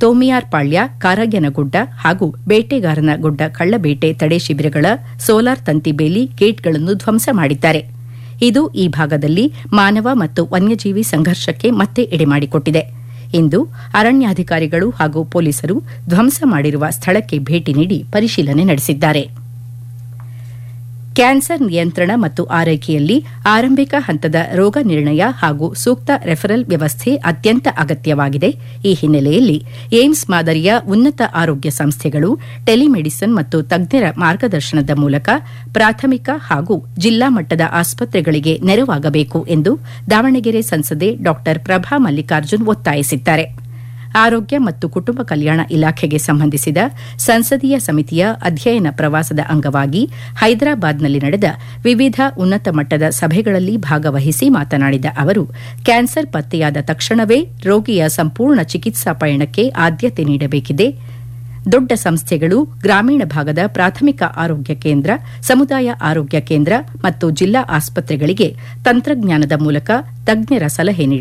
ತೋಮಿಯಾರ್ಪಾಳ್ಯ ಕಾರಯ್ಯನಗುಡ್ಡ ಹಾಗೂ ಬೇಟೆಗಾರನ ಗುಡ್ಡ ಕಳ್ಳಬೇಟೆ ತಡೆ ಶಿಬಿರಗಳ ಸೋಲಾರ್ ತಂತಿ ಬೇಲಿ ಗೇಟ್ಗಳನ್ನು ಧ್ವಂಸ ಮಾಡಿದ್ದಾರೆ ಇದು ಈ ಭಾಗದಲ್ಲಿ ಮಾನವ ಮತ್ತು ವನ್ಯಜೀವಿ ಸಂಘರ್ಷಕ್ಕೆ ಮತ್ತೆ ಎಡೆಮಾಡಿಕೊಟ್ಟಿದೆ ಇಂದು ಅರಣ್ಯಾಧಿಕಾರಿಗಳು ಹಾಗೂ ಪೊಲೀಸರು ಧ್ವಂಸ ಮಾಡಿರುವ ಸ್ಥಳಕ್ಕೆ ಭೇಟಿ ನೀಡಿ ಪರಿಶೀಲನೆ ನಡೆಸಿದ್ದಾರೆ ಕ್ಯಾನ್ಸರ್ ನಿಯಂತ್ರಣ ಮತ್ತು ಆರೈಕೆಯಲ್ಲಿ ಆರಂಭಿಕ ಹಂತದ ರೋಗ ನಿರ್ಣಯ ಹಾಗೂ ಸೂಕ್ತ ರೆಫರಲ್ ವ್ಯವಸ್ಥೆ ಅತ್ಯಂತ ಅಗತ್ಯವಾಗಿದೆ ಈ ಹಿನ್ನೆಲೆಯಲ್ಲಿ ಏಮ್ಸ್ ಮಾದರಿಯ ಉನ್ನತ ಆರೋಗ್ಯ ಸಂಸ್ಥೆಗಳು ಟೆಲಿಮೆಡಿಸಿನ್ ಮತ್ತು ತಜ್ಞರ ಮಾರ್ಗದರ್ಶನದ ಮೂಲಕ ಪ್ರಾಥಮಿಕ ಹಾಗೂ ಜಿಲ್ಲಾ ಮಟ್ಟದ ಆಸ್ಪತ್ರೆಗಳಿಗೆ ನೆರವಾಗಬೇಕು ಎಂದು ದಾವಣಗೆರೆ ಸಂಸದೆ ಡಾ ಪ್ರಭಾ ಮಲ್ಲಿಕಾರ್ಜುನ್ ಒತ್ತಾಯಿಸಿದ್ದಾರೆ ಆರೋಗ್ಯ ಮತ್ತು ಕುಟುಂಬ ಕಲ್ಯಾಣ ಇಲಾಖೆಗೆ ಸಂಬಂಧಿಸಿದ ಸಂಸದೀಯ ಸಮಿತಿಯ ಅಧ್ಯಯನ ಪ್ರವಾಸದ ಅಂಗವಾಗಿ ಹೈದರಾಬಾದ್ನಲ್ಲಿ ನಡೆದ ವಿವಿಧ ಉನ್ನತ ಮಟ್ಟದ ಸಭೆಗಳಲ್ಲಿ ಭಾಗವಹಿಸಿ ಮಾತನಾಡಿದ ಅವರು ಕ್ಯಾನ್ಸರ್ ಪತ್ತೆಯಾದ ತಕ್ಷಣವೇ ರೋಗಿಯ ಸಂಪೂರ್ಣ ಚಿಕಿತ್ಸಾ ಪಯಣಕ್ಕೆ ಆದ್ಯತೆ ನೀಡಬೇಕಿದೆ ದೊಡ್ಡ ಸಂಸ್ಥೆಗಳು ಗ್ರಾಮೀಣ ಭಾಗದ ಪ್ರಾಥಮಿಕ ಆರೋಗ್ಯ ಕೇಂದ್ರ ಸಮುದಾಯ ಆರೋಗ್ಯ ಕೇಂದ್ರ ಮತ್ತು ಜಿಲ್ಲಾ ಆಸ್ಪತ್ರೆಗಳಿಗೆ ತಂತ್ರಜ್ಞಾನದ ಮೂಲಕ ತಜ್ಞರ ಸಲಹೆ ನೀಡಿ